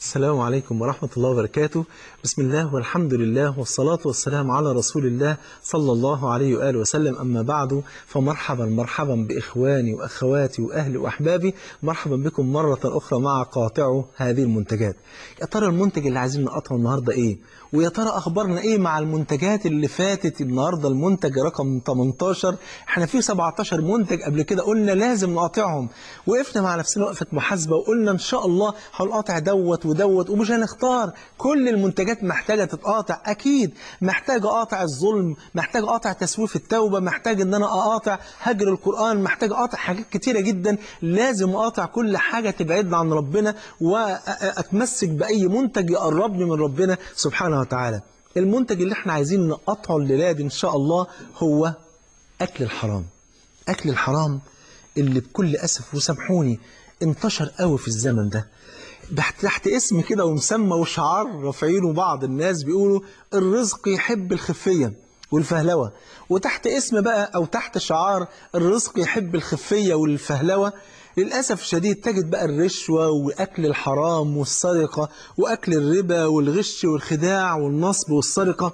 السلام عليكم ورحمة الله وبركاته بسم الله والحمد لله والصلاة والسلام على رسول الله صلى الله عليه وآله وسلم أما بعد فمرحبا مرحبا بإخواني وأخواتي وأهلي وأحبابي مرحبا بكم مرة أخرى مع قاطع هذه المنتجات يا ترى المنتج اللي عايزين نقطعه النهاردة إيه ويا ترى أخبارنا إيه مع المنتجات اللي فاتت النهاردة المنتج رقم 18 احنا في 17 منتج قبل كده قلنا لازم نقاطعهم وقفنا مع نفسنا وقفة محاسبة وقلنا إن شاء الله هنقاطع دوت ودوت ومش هنختار كل المنتجات محتاجة تتقاطع أكيد محتاج أقاطع الظلم محتاج أقاطع تسويف التوبة محتاج إن أنا أقاطع هجر القرآن محتاج أقاطع حاجات كتيرة جدا لازم أقاطع كل حاجة تبعدنا عن ربنا وأتمسك بأي منتج يقربني من ربنا سبحانه وتعالى المنتج اللي احنا عايزين نقطعه الليلة دي إن شاء الله هو أكل الحرام أكل الحرام اللي بكل أسف وسامحوني انتشر قوي في الزمن ده تحت اسم كده ومسمى وشعار رافعينه بعض الناس بيقولوا الرزق يحب الخفية والفهلوة وتحت اسم بقى أو تحت شعار الرزق يحب الخفية والفهلوة للأسف الشديد تجد بقى الرشوة وأكل الحرام والسرقة وأكل الربا والغش والخداع والنصب والسرقة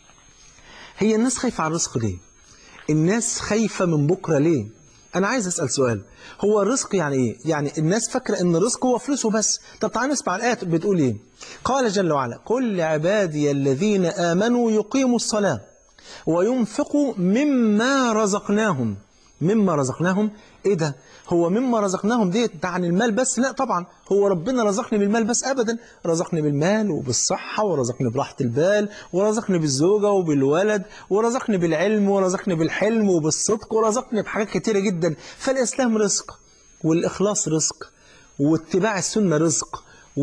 هي الناس خايفة على الرزق ليه؟ الناس خايفة من بكرة ليه؟ أنا عايز أسأل سؤال هو الرزق يعني إيه؟ يعني الناس فاكرة إن الرزق هو فلوسه بس طب تعالى نسمع الآية بتقول إيه؟ قال جل وعلا قل لعبادي الذين آمنوا يقيموا الصلاة وينفقوا مما رزقناهم مما رزقناهم ايه ده هو مما رزقناهم دي عن المال بس لا طبعا هو ربنا رزقني بالمال بس ابدا رزقني بالمال وبالصحة ورزقني براحة البال ورزقني بالزوجة وبالولد ورزقني بالعلم ورزقني بالحلم وبالصدق ورزقني بحاجات كتيرة جدا فالإسلام رزق والإخلاص رزق واتباع السنة رزق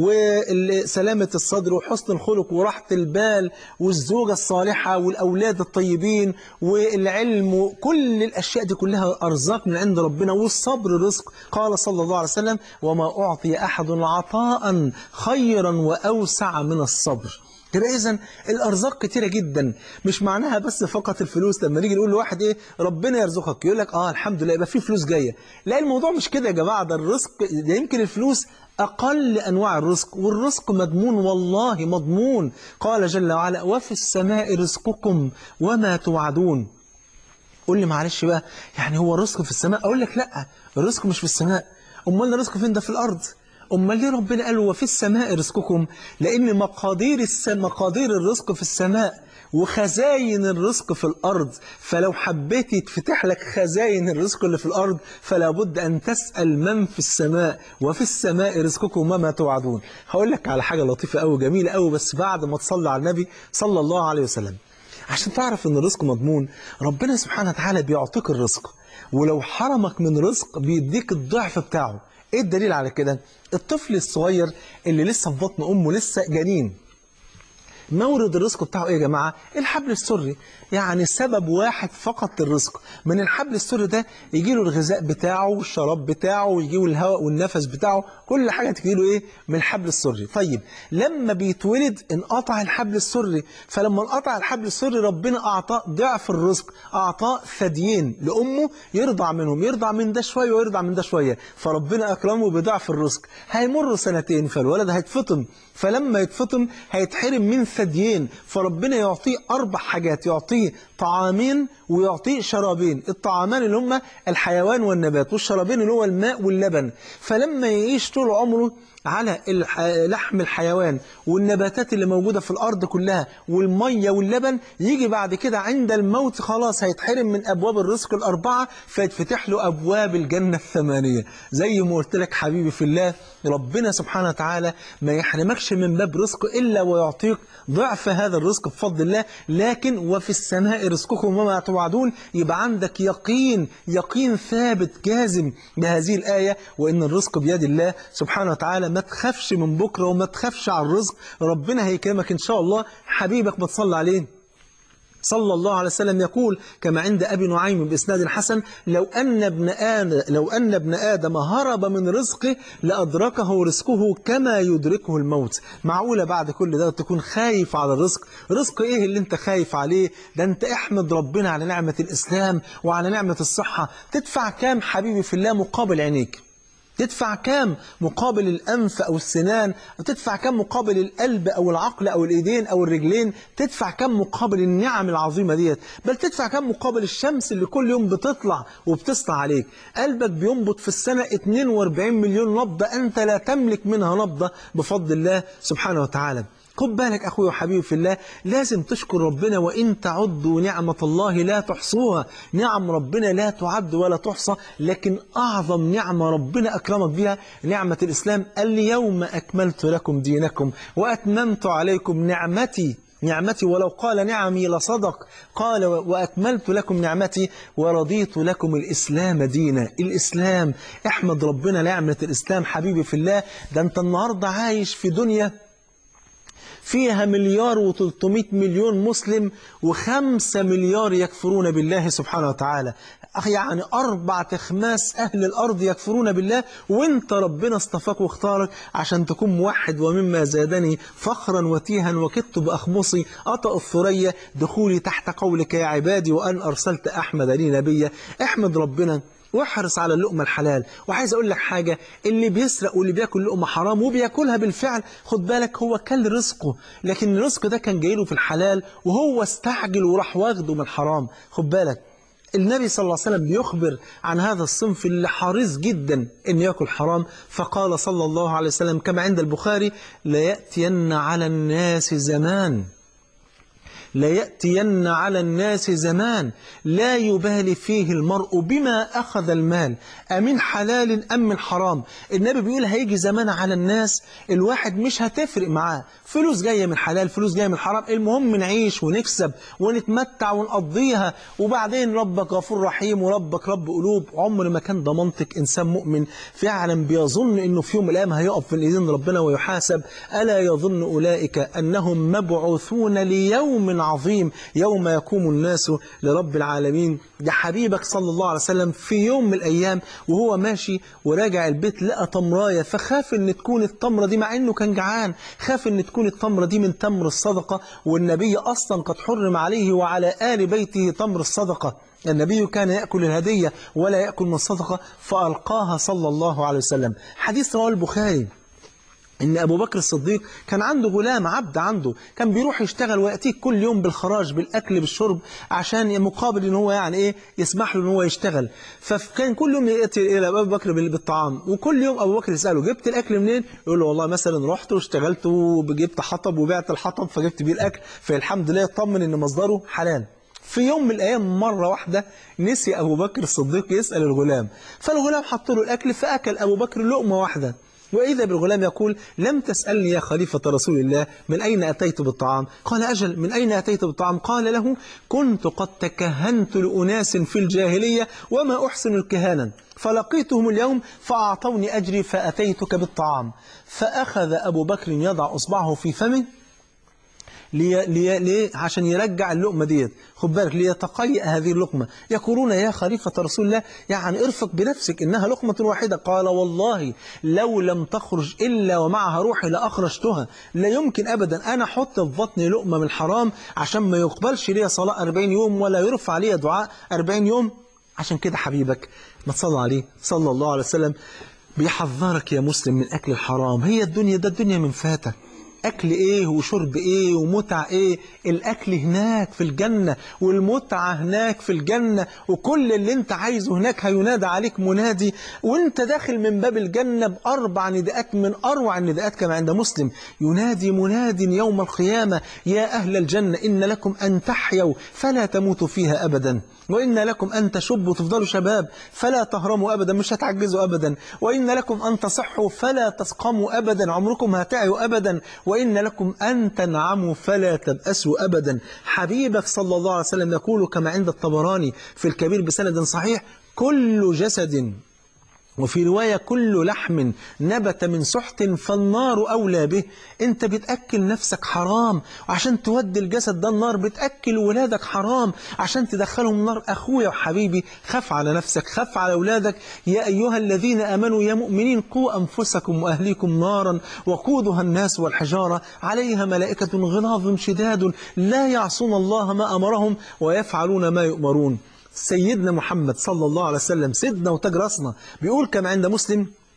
وسلامة الصدر وحسن الخلق وراحة البال والزوجة الصالحة والأولاد الطيبين والعلم وكل الأشياء دي كلها أرزاق من عند ربنا والصبر رزق قال صلى الله عليه وسلم وما أعطي أحد عطاء خيرا وأوسع من الصبر يبقى اذا الارزاق كتيره جدا مش معناها بس فقط الفلوس لما نيجي نقول لواحد ايه ربنا يرزقك يقول لك اه الحمد لله يبقى في فلوس جايه لا الموضوع مش كده يا جماعه ده الرزق ده يمكن الفلوس أقل أنواع الرزق والرزق مضمون والله مضمون قال جل وعلا وفي السماء رزقكم وما توعدون قول لي معلش بقى يعني هو الرزق في السماء أقول لك لا الرزق مش في السماء أمال الرزق فين ده في الأرض أمال ليه ربنا قال وفي السماء رزقكم لأن مقادير السماء مقادير الرزق في السماء وخزاين الرزق في الأرض فلو حبيت يتفتح لك خزاين الرزق اللي في الأرض فلا بد أن تسأل من في السماء وفي السماء رزقكم وما توعدون هقول لك على حاجة لطيفة أوي جميلة أوي بس بعد ما تصلي على النبي صلى الله عليه وسلم عشان تعرف أن الرزق مضمون ربنا سبحانه وتعالى بيعطيك الرزق ولو حرمك من رزق بيديك الضعف بتاعه ايه الدليل على كده الطفل الصغير اللي لسه في بطن امه لسه جنين مورد الرزق بتاعه ايه يا جماعة الحبل السري يعني سبب واحد فقط للرزق من الحبل السري ده يجي له الغذاء بتاعه والشراب بتاعه ويجي له الهواء والنفس بتاعه كل حاجة تجي له ايه من الحبل السري طيب لما بيتولد انقطع الحبل السري فلما انقطع الحبل السري ربنا اعطاه ضعف الرزق اعطاه ثديين لامه يرضع منهم يرضع من ده شوية ويرضع من ده شوية فربنا اكرمه بضعف الرزق هيمر سنتين فالولد هيتفطم فلما يتفطم هيتحرم من ثديين فربنا يعطيه أربع حاجات يعطيه طعامين ويعطيه شرابين الطعامان اللي هم الحيوان والنبات والشرابين اللي هو الماء واللبن فلما يعيش طول عمره على لحم الحيوان والنباتات اللي موجودة في الأرض كلها والمية واللبن يجي بعد كده عند الموت خلاص هيتحرم من أبواب الرزق الأربعة فيتفتح له أبواب الجنة الثمانية زي ما قلت لك حبيبي في الله ربنا سبحانه وتعالى ما يحرمكش من باب رزق إلا ويعطيك ضعف هذا الرزق بفضل الله لكن وفي السماء رزقكم وما توعدون يبقى عندك يقين يقين ثابت جازم بهذه الآية وإن الرزق بيد الله سبحانه وتعالى ما تخافش من بكرة وما تخافش على الرزق ربنا هيكرمك إن شاء الله حبيبك ما تصلي عليه صلى الله عليه وسلم يقول كما عند أبي نعيم بإسناد حسن لو أن ابن آدم لو أن ابن آدم هرب من رزقه لأدركه رزقه كما يدركه الموت معقولة بعد كل ده تكون خايف على الرزق رزق إيه اللي أنت خايف عليه ده أنت احمد ربنا على نعمة الإسلام وعلى نعمة الصحة تدفع كام حبيبي في الله مقابل عينيك تدفع كام مقابل الأنف أو السنان تدفع كام مقابل القلب أو العقل أو الإيدين أو الرجلين تدفع كام مقابل النعم العظيمة ديت بل تدفع كام مقابل الشمس اللي كل يوم بتطلع وبتسطع عليك قلبك بينبض في السنة 42 مليون نبضة أنت لا تملك منها نبضة بفضل الله سبحانه وتعالى خد بالك أخوي وحبيبي في الله لازم تشكر ربنا وإن تعدوا نعمة الله لا تحصوها نعم ربنا لا تعد ولا تحصى لكن أعظم نعمة ربنا أكرمك بها نعمة الإسلام اليوم أكملت لكم دينكم وأتممت عليكم نعمتي نعمتي ولو قال نعمي لصدق قال وأكملت لكم نعمتي ورضيت لكم الإسلام دينا الإسلام احمد ربنا نعمة الإسلام حبيبي في الله ده أنت النهاردة عايش في دنيا فيها مليار وتلتمائة مليون مسلم وخمسة مليار يكفرون بالله سبحانه وتعالى يعني أربع تخماس أهل الأرض يكفرون بالله وانت ربنا اصطفاك واختارك عشان تكون موحد ومما زادني فخرا وتيها وكدت بأخمصي أطأ الثريا دخولي تحت قولك يا عبادي وأن أرسلت أحمد لي نبيا احمد ربنا واحرص على اللقمة الحلال وعايز أقول لك حاجة اللي بيسرق واللي بياكل لقمة حرام وبياكلها بالفعل خد بالك هو كل رزقه لكن الرزق ده كان جايله في الحلال وهو استعجل وراح واخده من الحرام خد بالك النبي صلى الله عليه وسلم بيخبر عن هذا الصنف اللي حريص جدا ان ياكل حرام فقال صلى الله عليه وسلم كما عند البخاري ليأتين على الناس زمان ليأتين على الناس زمان لا يبالي فيه المرء بما أخذ المال أمن حلال أم من حرام النبي بيقول هيجي زمان على الناس الواحد مش هتفرق معاه فلوس جاية من حلال فلوس جاية من حرام المهم نعيش ونكسب ونتمتع ونقضيها وبعدين ربك غفور رحيم وربك رب قلوب عمر ما كان ده منطق إنسان مؤمن فعلا بيظن إنه في يوم من الأيام هيقف في الإيدين ربنا ويحاسب ألا يظن أولئك أنهم مبعوثون ليوم عظيم يوم يقوم الناس لرب العالمين ده حبيبك صلى الله عليه وسلم في يوم من الأيام وهو ماشي وراجع البيت لقى تمراية فخاف ان تكون التمرة دي مع انه كان جعان خاف ان تكون التمرة دي من تمر الصدقة والنبي اصلا قد حرم عليه وعلى آل بيته تمر الصدقة النبي كان يأكل الهدية ولا يأكل من الصدقة فألقاها صلى الله عليه وسلم حديث رواه البخاري إن أبو بكر الصديق كان عنده غلام عبد عنده كان بيروح يشتغل ويأتيه كل يوم بالخراج بالأكل بالشرب عشان مقابل إن هو يعني إيه يسمح له إن هو يشتغل فكان كل يوم يأتي إلى أبو بكر بالطعام وكل يوم أبو بكر يسأله جبت الأكل منين؟ يقول له والله مثلا رحت واشتغلت وجبت حطب وبعت الحطب فجبت بيه الأكل فالحمد لله يطمن إن مصدره حلال في يوم من الأيام مرة واحدة نسي أبو بكر الصديق يسأل الغلام فالغلام حط له الأكل فأكل أبو بكر لقمة واحدة وإذا بالغلام يقول لم تسألني يا خليفة رسول الله من أين أتيت بالطعام قال أجل من أين أتيت بالطعام قال له كنت قد تكهنت لأناس في الجاهلية وما أحسن الكهانا فلقيتهم اليوم فأعطوني أجري فأتيتك بالطعام فأخذ أبو بكر يضع أصبعه في فمه لي لي لي عشان يرجع اللقمة ديت خد بالك ليتقيأ هذه اللقمة يقولون يا خليفة رسول الله يعني ارفق بنفسك إنها لقمة واحدة قال والله لو لم تخرج إلا ومعها روحي لأخرجتها لا يمكن أبدا أنا أحط في بطني لقمة من الحرام عشان ما يقبلش لي صلاة 40 يوم ولا يرفع لي دعاء 40 يوم عشان كده حبيبك ما تصلى عليه صلى الله عليه وسلم بيحذرك يا مسلم من أكل الحرام هي الدنيا ده الدنيا من فاتك أكل إيه وشرب إيه ومتع إيه الأكل هناك في الجنة والمتعة هناك في الجنة وكل اللي أنت عايزه هناك هينادى عليك منادي وأنت داخل من باب الجنة بأربع نداءات من أروع النداءات كما عند مسلم ينادي مناد يوم القيامة يا أهل الجنة إن لكم أن تحيوا فلا تموتوا فيها أبدا وإن لكم أن تشبوا تفضلوا شباب فلا تهرموا أبدا مش هتعجزوا أبدا وإن لكم أن تصحوا فلا تسقموا أبدا عمركم هتعيوا أبدا وإن لكم أن تنعموا فلا تبأسوا أبدا حبيبك صلى الله عليه وسلم يقول كما عند الطبراني في الكبير بسند صحيح كل جسد وفي رواية كل لحم نبت من سحت فالنار أولى به أنت بتأكل نفسك حرام وعشان تودي الجسد ده النار بتأكل ولادك حرام عشان تدخلهم النار أخويا وحبيبي خف على نفسك خف على أولادك يا أيها الذين أمنوا يا مؤمنين قوا أنفسكم وأهليكم نارا وقودها الناس والحجارة عليها ملائكة غلاظ شداد لا يعصون الله ما أمرهم ويفعلون ما يؤمرون سيدنا محمد صلى الله عليه وسلم سيدنا وتاج راسنا بيقول كما عند مسلم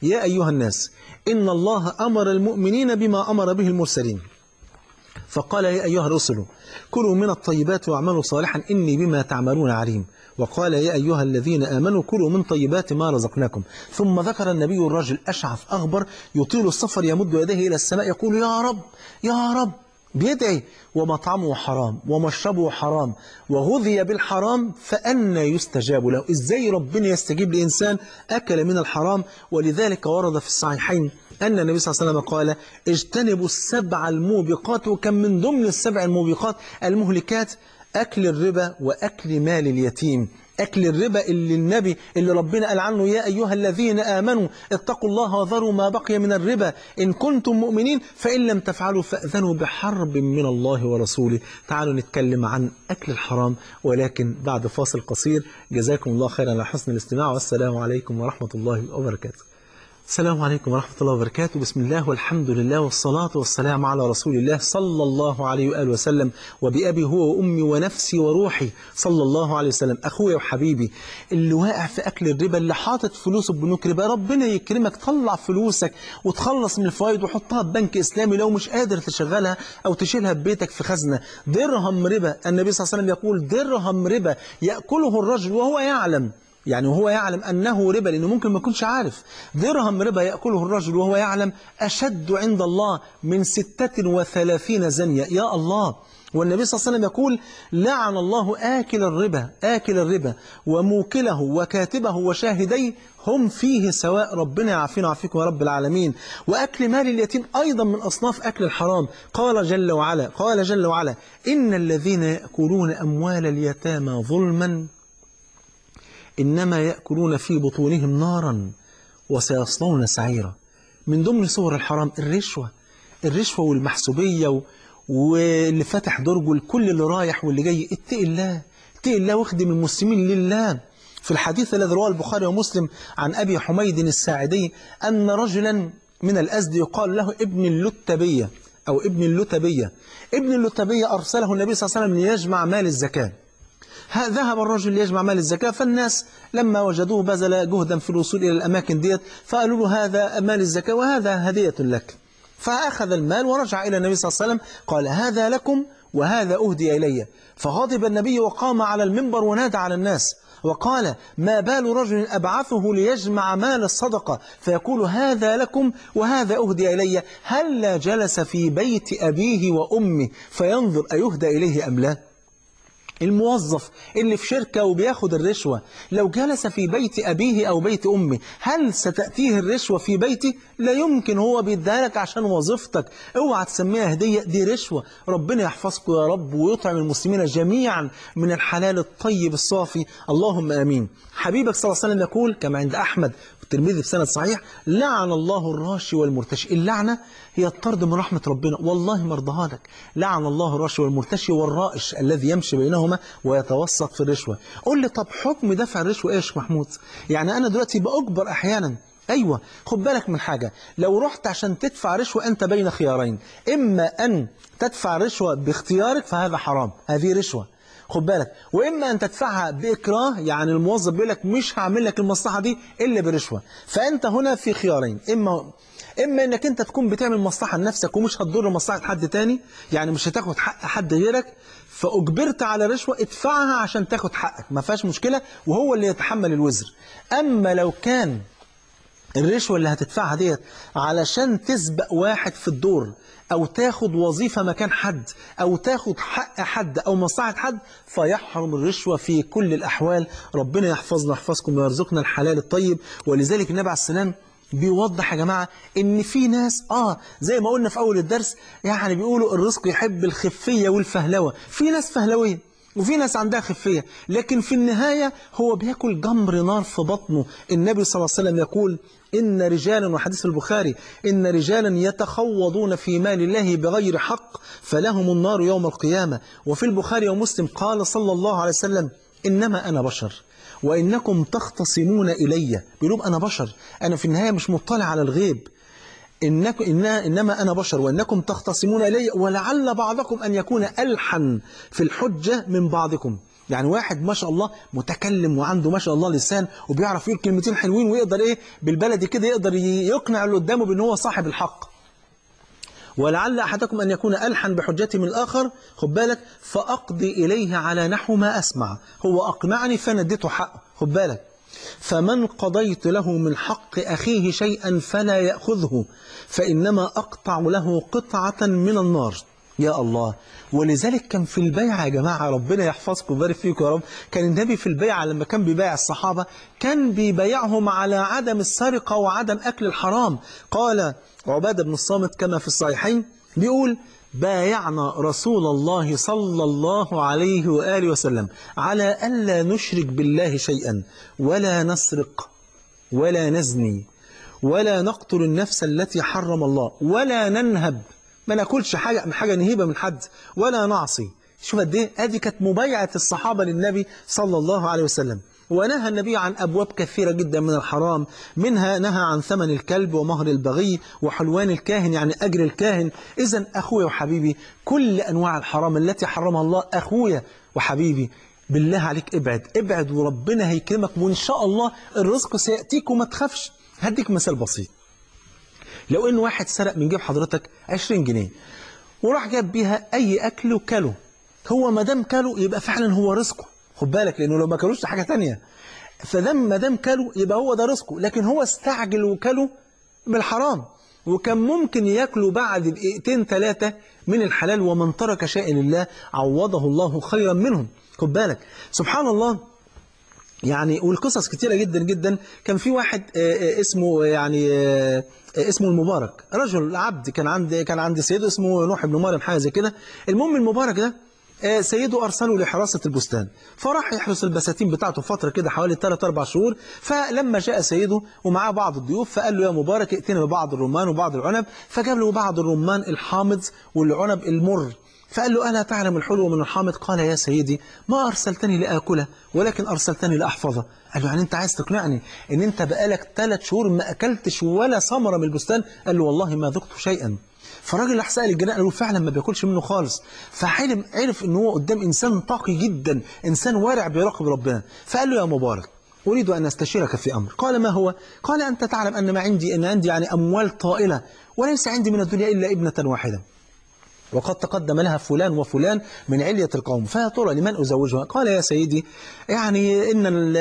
يا أيها الناس إن الله أمر المؤمنين بما أمر به المرسلين فقال يا أيها الرسل كلوا من الطيبات واعملوا صالحا إني بما تعملون عليم وقال يا أيها الذين آمنوا كلوا من طيبات ما رزقناكم ثم ذكر النبي الرجل أشعث أغبر يطيل السفر يمد يديه إلى السماء يقول يا رب يا رب بيدعي ومطعمه حرام ومشربه حرام وغذي بالحرام فأنا يستجاب له إزاي ربنا يستجيب لإنسان أكل من الحرام ولذلك ورد في الصحيحين أن النبي صلى الله عليه وسلم قال اجتنبوا السبع الموبقات وكم من ضمن السبع الموبقات المهلكات أكل الربا وأكل مال اليتيم أكل الربا اللي النبي اللي ربنا قال عنه يا أيها الذين آمنوا اتقوا الله وذروا ما بقي من الربا إن كنتم مؤمنين فإن لم تفعلوا فأذنوا بحرب من الله ورسوله تعالوا نتكلم عن أكل الحرام ولكن بعد فاصل قصير جزاكم الله خيرا على حسن الاستماع والسلام عليكم ورحمة الله وبركاته السلام عليكم ورحمة الله وبركاته بسم الله والحمد لله والصلاة والسلام على رسول الله صلى الله عليه وآله وسلم وبأبي هو وأمي ونفسي وروحي صلى الله عليه وسلم أخويا وحبيبي اللي واقع في أكل الربا اللي حاطط فلوسه ببنوك ربا ربنا يكرمك طلع فلوسك وتخلص من الفوائد وحطها في بنك إسلامي لو مش قادر تشغلها أو تشيلها ببيتك في خزنة درهم ربا النبي صلى الله عليه وسلم يقول درهم ربا يأكله الرجل وهو يعلم يعني وهو يعلم أنه ربا لأنه ممكن ما يكونش عارف درهم ربا يأكله الرجل وهو يعلم أشد عند الله من ستة وثلاثين زنية يا الله والنبي صلى الله عليه وسلم يقول لعن الله آكل الربا آكل الربا وموكله وكاتبه وشاهديه هم فيه سواء ربنا يعافينا ويعافيكم يا رب العالمين وأكل مال اليتيم أيضا من أصناف أكل الحرام قال جل وعلا قال جل وعلا إن الذين يأكلون أموال اليتامى ظلما إنما يأكلون في بطونهم نارا وسيصلون سعيرا من ضمن صور الحرام الرشوة الرشوة والمحسوبية و... واللي فاتح درجه الكل اللي رايح واللي جاي اتق الله اتق الله واخدم المسلمين لله في الحديث الذي رواه البخاري ومسلم عن أبي حميد الساعدي أن رجلا من الأزد يقال له ابن اللتبية أو ابن اللتبية ابن اللتبية أرسله النبي صلى الله عليه وسلم ليجمع مال الزكاة ذهب الرجل ليجمع مال الزكاة فالناس لما وجدوه بذل جهدا في الوصول إلى الأماكن ديت فقالوا له هذا مال الزكاة وهذا هدية لك فأخذ المال ورجع إلى النبي صلى الله عليه وسلم قال هذا لكم وهذا أهدي إلي فغضب النبي وقام على المنبر ونادى على الناس وقال ما بال رجل أبعثه ليجمع مال الصدقة فيقول هذا لكم وهذا أهدي إلي هل جلس في بيت أبيه وأمه فينظر أيهدى إليه أم لا الموظف اللي في شركة وبياخد الرشوة لو جلس في بيت أبيه أو بيت أمه هل ستأتيه الرشوة في بيته؟ لا يمكن هو بيديها لك عشان وظيفتك اوعى تسميها هدية دي رشوة ربنا يحفظكم يا رب ويطعم المسلمين جميعا من الحلال الطيب الصافي اللهم آمين حبيبك صلى الله عليه وسلم يقول كما عند أحمد الترمذي في سند صحيح لعن الله الراشي والمرتشي اللعنة هي الطرد من رحمة ربنا والله ما ارضاها لك لعن الله الراشي والمرتشي والرائش الذي يمشي بينهما ويتوسط في الرشوة قول لي طب حكم دفع الرشوة ايه يا شيخ محمود يعني أنا دلوقتي بأجبر أحيانا أيوة خد بالك من حاجة لو رحت عشان تدفع رشوة أنت بين خيارين إما أن تدفع رشوة باختيارك فهذا حرام هذه رشوة خد بالك واما ان تدفعها باكراه يعني الموظف بيقول لك مش هعمل لك المصلحه دي الا برشوه فانت هنا في خيارين اما اما انك انت تكون بتعمل مصلحه لنفسك ومش هتضر مصلحه حد تاني يعني مش هتاخد حق حد غيرك فاجبرت على رشوه ادفعها عشان تاخد حقك ما فيهاش مشكله وهو اللي يتحمل الوزر اما لو كان الرشوة اللي هتدفعها ديت علشان تسبق واحد في الدور أو تاخد وظيفة مكان حد أو تاخد حق حد أو مصلحة حد فيحرم الرشوة في كل الأحوال ربنا يحفظنا يحفظكم ويرزقنا الحلال الطيب ولذلك النبي عليه السلام بيوضح يا جماعة ان في ناس اه زي ما قلنا في اول الدرس يعني بيقولوا الرزق يحب الخفية والفهلوة في ناس فهلوية وفي ناس عندها خفية لكن في النهاية هو بياكل جمر نار في بطنه النبي صلى الله عليه وسلم يقول إن رجالا وحديث البخاري إن رجالا يتخوضون في مال الله بغير حق فلهم النار يوم القيامة وفي البخاري ومسلم قال صلى الله عليه وسلم إنما أنا بشر وإنكم تختصمون إلي بيقولون أنا بشر أنا في النهاية مش مطلع على الغيب إنكم إنما, إنما أنا بشر وإنكم تختصمون إلي ولعل بعضكم أن يكون ألحن في الحجة من بعضكم يعني واحد ما شاء الله متكلم وعنده ما شاء الله لسان وبيعرف يقول كلمتين حلوين ويقدر ايه بالبلدي كده يقدر يقنع اللي قدامه بان هو صاحب الحق ولعل أحدكم أن يكون ألحن بحجته من الآخر خد بالك فأقضي إليه على نحو ما أسمع هو أقنعني فنديته حق خد بالك فمن قضيت له من حق أخيه شيئا فلا يأخذه فإنما أقطع له قطعة من النار يا الله ولذلك كان في البيعة يا جماعة ربنا يحفظكم ويبارك فيكم يا رب كان النبي في البيعة لما كان بيبايع الصحابة كان بيبايعهم على عدم السرقة وعدم أكل الحرام قال عبادة بن الصامت كما في الصحيحين بيقول بايعنا رسول الله صلى الله عليه وآله وسلم على ألا نشرك بالله شيئا ولا نسرق ولا نزني ولا نقتل النفس التي حرم الله ولا ننهب ما ناكلش حاجة من حاجة نهيبة من حد ولا نعصي شوف قد ايه ادي كانت مبايعة الصحابة للنبي صلى الله عليه وسلم ونهى النبي عن أبواب كثيرة جدا من الحرام منها نهى عن ثمن الكلب ومهر البغي وحلوان الكاهن يعني أجر الكاهن إذا أخويا وحبيبي كل أنواع الحرام التي حرمها الله أخويا وحبيبي بالله عليك ابعد ابعد وربنا هيكرمك وإن شاء الله الرزق سيأتيك وما تخافش هديك مثال بسيط لو إن واحد سرق من جيب حضرتك 20 جنيه وراح جاب بيها أي أكل وكله هو ما دام كله يبقى فعلا هو رزقه خد بالك لأنه لو ما كلوش حاجة تانية فدام ما دام كله يبقى هو ده رزقه لكن هو استعجل وكله بالحرام وكان ممكن ياكله بعد دقيقتين ثلاثة من الحلال ومن ترك شيء لله عوضه الله خيرا منهم خد بالك سبحان الله يعني والقصص كتيرة جدا جدا كان في واحد اسمه يعني اسمه المبارك رجل عبد كان عند كان عند سيده اسمه نوح بن مريم حاجه زي كده المهم المبارك ده سيده أرسله لحراسة البستان فراح يحرس البساتين بتاعته فترة كده حوالي 3-4 شهور فلما جاء سيده ومعاه بعض الضيوف فقال له يا مبارك ائتنا ببعض الرمان وبعض العنب فجاب له بعض الرمان الحامض والعنب المر فقال له ألا تعلم الحلو من الحامض قال يا سيدي ما أرسلتني لآكله ولكن أرسلتني لأحفظه قال له يعني أنت عايز تقنعني أن أنت بقالك ثلاث شهور ما أكلتش ولا ثمرة من البستان قال له والله ما ذقت شيئا فالراجل راح سأل الجناء قال له فعلا ما بياكلش منه خالص فحلم عرف ان هو قدام انسان تقي جدا انسان وارع بيراقب ربنا فقال له يا مبارك أريد أن أستشيرك في أمر قال ما هو قال أنت تعلم أن ما عندي أن عندي يعني أموال طائلة وليس عندي من الدنيا إلا ابنة واحدة وقد تقدم لها فلان وفلان من علية القوم فيا ترى لمن أزوجها قال يا سيدي يعني إن ال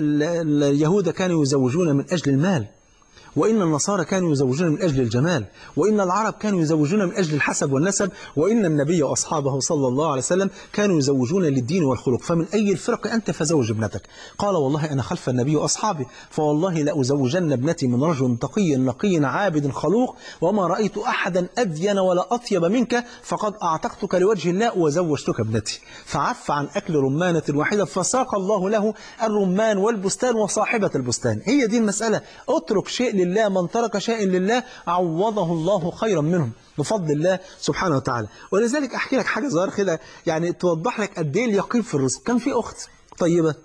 ال اليهود كانوا يزوجون من أجل المال وإن النصارى كانوا يزوجون من أجل الجمال وإن العرب كانوا يزوجون من أجل الحسب والنسب وإن النبي وأصحابه صلى الله عليه وسلم كانوا يزوجون للدين والخلق فمن أي الفرق أنت فزوج ابنتك قال والله أنا خلف النبي وأصحابي فوالله لأزوجن ابنتي من رجل تقي نقي عابد خلوق وما رأيت أحدا أدين ولا أطيب منك فقد أعتقتك لوجه الله وزوجتك ابنتي فعف عن أكل رمانة واحدة فساق الله له الرمان والبستان وصاحبة البستان هي دي المسألة اترك شيء لله من ترك شيء لله عوضه الله خيرا منهم بفضل الله سبحانه وتعالى ولذلك أحكي لك حاجة صغيرة كده يعني توضح لك قد ايه اليقين في الرزق كان في أخت طيبة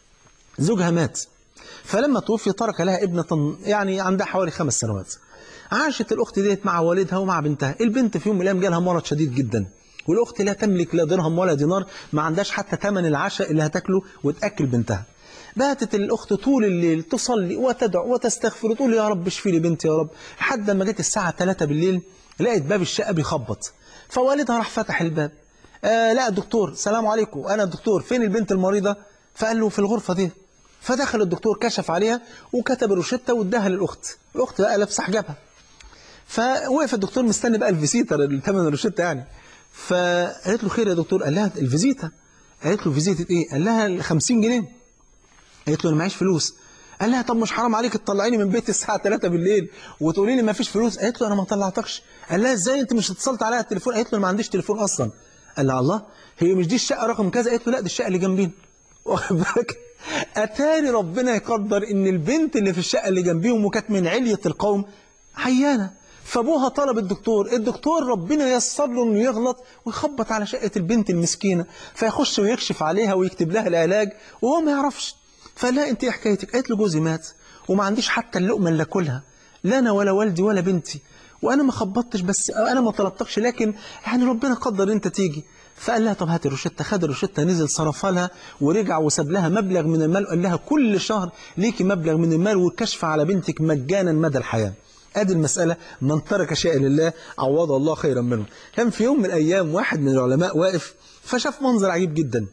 زوجها مات فلما توفي ترك لها ابنة يعني عندها حوالي خمس سنوات عاشت الأخت ديت مع والدها ومع بنتها البنت في يوم من الأيام جالها مرض شديد جدا والأخت لا تملك لا درهم ولا دينار ما عندهاش حتى ثمن العشاء اللي هتاكله وتأكل بنتها باتت الأخت طول الليل تصلي وتدعو وتستغفر وتقول يا رب اشفي لي بنتي يا رب لحد ما جت الساعة 3 بالليل لقيت باب الشقة بيخبط فوالدها راح فتح الباب آه لا الدكتور سلام عليكم أنا الدكتور فين البنت المريضة فقال له في الغرفة دي فدخل الدكتور كشف عليها وكتب الروشتة واداها للأخت الأخت بقى لابسه حجابها فوقف الدكتور مستني بقى الفيزيتر ثمن الروشتة يعني فقالت له خير يا دكتور قال لها الفيزيتا قالت له فيزيتة ايه قال لها 50 جنيه قالت له انا معيش فلوس قال لها طب مش حرام عليك تطلعيني من بيتي الساعه 3 بالليل وتقولي لي ما فيش فلوس قالت له انا ما طلعتكش قال لها ازاي انت مش اتصلت عليها التليفون قالت له انا ما عنديش تليفون اصلا قال لها الله هي مش دي الشقه رقم كذا قالت له لا دي الشقه اللي جنبين واخد بالك اتاري ربنا يقدر ان البنت اللي في الشقه اللي جنبيهم وكانت من عليه القوم عيانه فابوها طلب الدكتور الدكتور ربنا يسر له انه يغلط ويخبط على شقه البنت المسكينه فيخش ويكشف عليها ويكتب لها العلاج وهو ما يعرفش فقال لها انت ايه حكايتك قالت له جوزي مات وما عنديش حتى اللقمه اللي اكلها لا انا ولا والدي ولا بنتي وانا ما خبطتش بس انا ما طلبتكش لكن يعني ربنا قدر انت تيجي فقال لها طب هات الروشته خد الروشته نزل صرفها لها ورجع وساب لها مبلغ من المال وقال لها كل شهر ليكي مبلغ من المال والكشف على بنتك مجانا مدى الحياه ادي المسألة من ترك شيئا لله عوض الله خيرا منه كان في يوم من الأيام واحد من العلماء واقف فشاف منظر عجيب جدا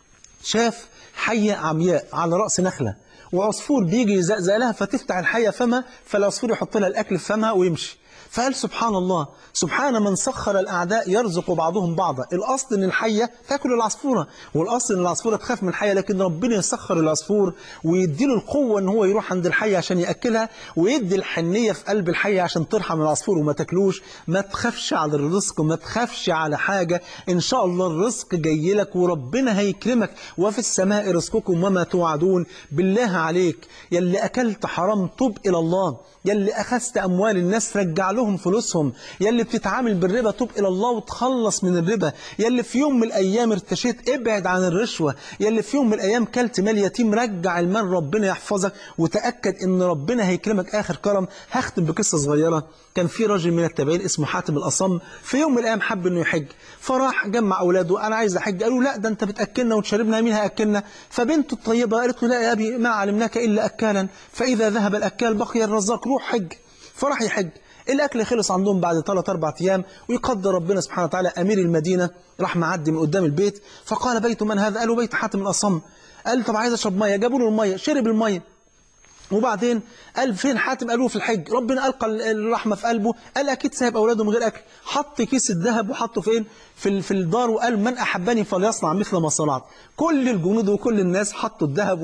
شاف حية عمياء على رأس نخلة وعصفور بيجي يزقزق لها فتفتح الحية فمها فالعصفور يحط لها الأكل في فمها ويمشي فقال سبحان الله سبحان من سخر الأعداء يرزق بعضهم بعضا الأصل أن الحية تاكل العصفورة والأصل أن العصفورة تخاف من الحية لكن ربنا يسخر العصفور ويديله القوة أن هو يروح عند الحية عشان يأكلها ويدي الحنية في قلب الحية عشان ترحم العصفور وما تاكلوش ما تخافش على الرزق وما تخافش على حاجة إن شاء الله الرزق جاي لك وربنا هيكرمك وفي السماء رزقكم وما توعدون بالله عليك يلي أكلت حرام توب إلى الله يلي أخذت أموال الناس رجع لهم فلوسهم يلي بتتعامل بالربا توب إلى الله وتخلص من الربا يلي في يوم من الأيام ارتشيت ابعد عن الرشوة يلي في يوم من الأيام كلت مال يتيم رجع المال ربنا يحفظك وتأكد إن ربنا هيكرمك آخر كرم هختم بقصة صغيرة كان في راجل من التابعين اسمه حاتم الأصم في يوم من الأيام حب إنه يحج فراح جمع أولاده أنا عايز أحج قالوا لا ده أنت بتأكلنا وتشربنا مين هيأكلنا فبنته الطيبة قالت له لا يا أبي ما علمناك إلا أكالا فإذا ذهب الأكال بقي الرزاق روح حج فراح يحج الأكل خلص عندهم بعد ثلاث أربع أيام ويقدر ربنا سبحانه وتعالى أمير المدينة راح معدي من قدام البيت فقال بيت من هذا قالوا بيت حاتم الأصم قال طب عايز أشرب مية جابوا له المية شرب المية وبعدين قال فين حاتم قالوه في الحج ربنا ألقى الرحمة في قلبه قال أكيد سايب أولاده من غير أكل حط كيس الذهب وحطه فين في في الدار وقال من أحبني فليصنع مثل ما صنعت كل الجنود وكل الناس حطوا الذهب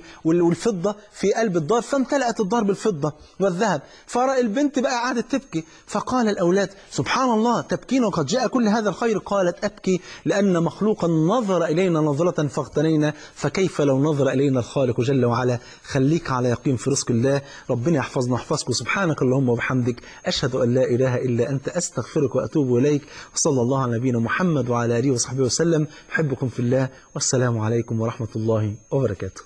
والفضة في قلب الدار فامتلأت الدار بالفضة والذهب فرأى البنت بقى قعدت تبكي فقال الأولاد سبحان الله تبكين وقد جاء كل هذا الخير قالت أبكي لأن مخلوقا نظر إلينا نظرة فاغتنينا فكيف لو نظر إلينا الخالق جل وعلا خليك على يقين في رزق الله ربنا يحفظنا ويحفظكم سبحانك اللهم وبحمدك أشهد أن لا إله إلا أنت أستغفرك وأتوب إليك وصلى الله على نبينا محمد وعلى آله وصحبه وسلم أحبكم في الله والسلام عليكم ورحمة الله وبركاته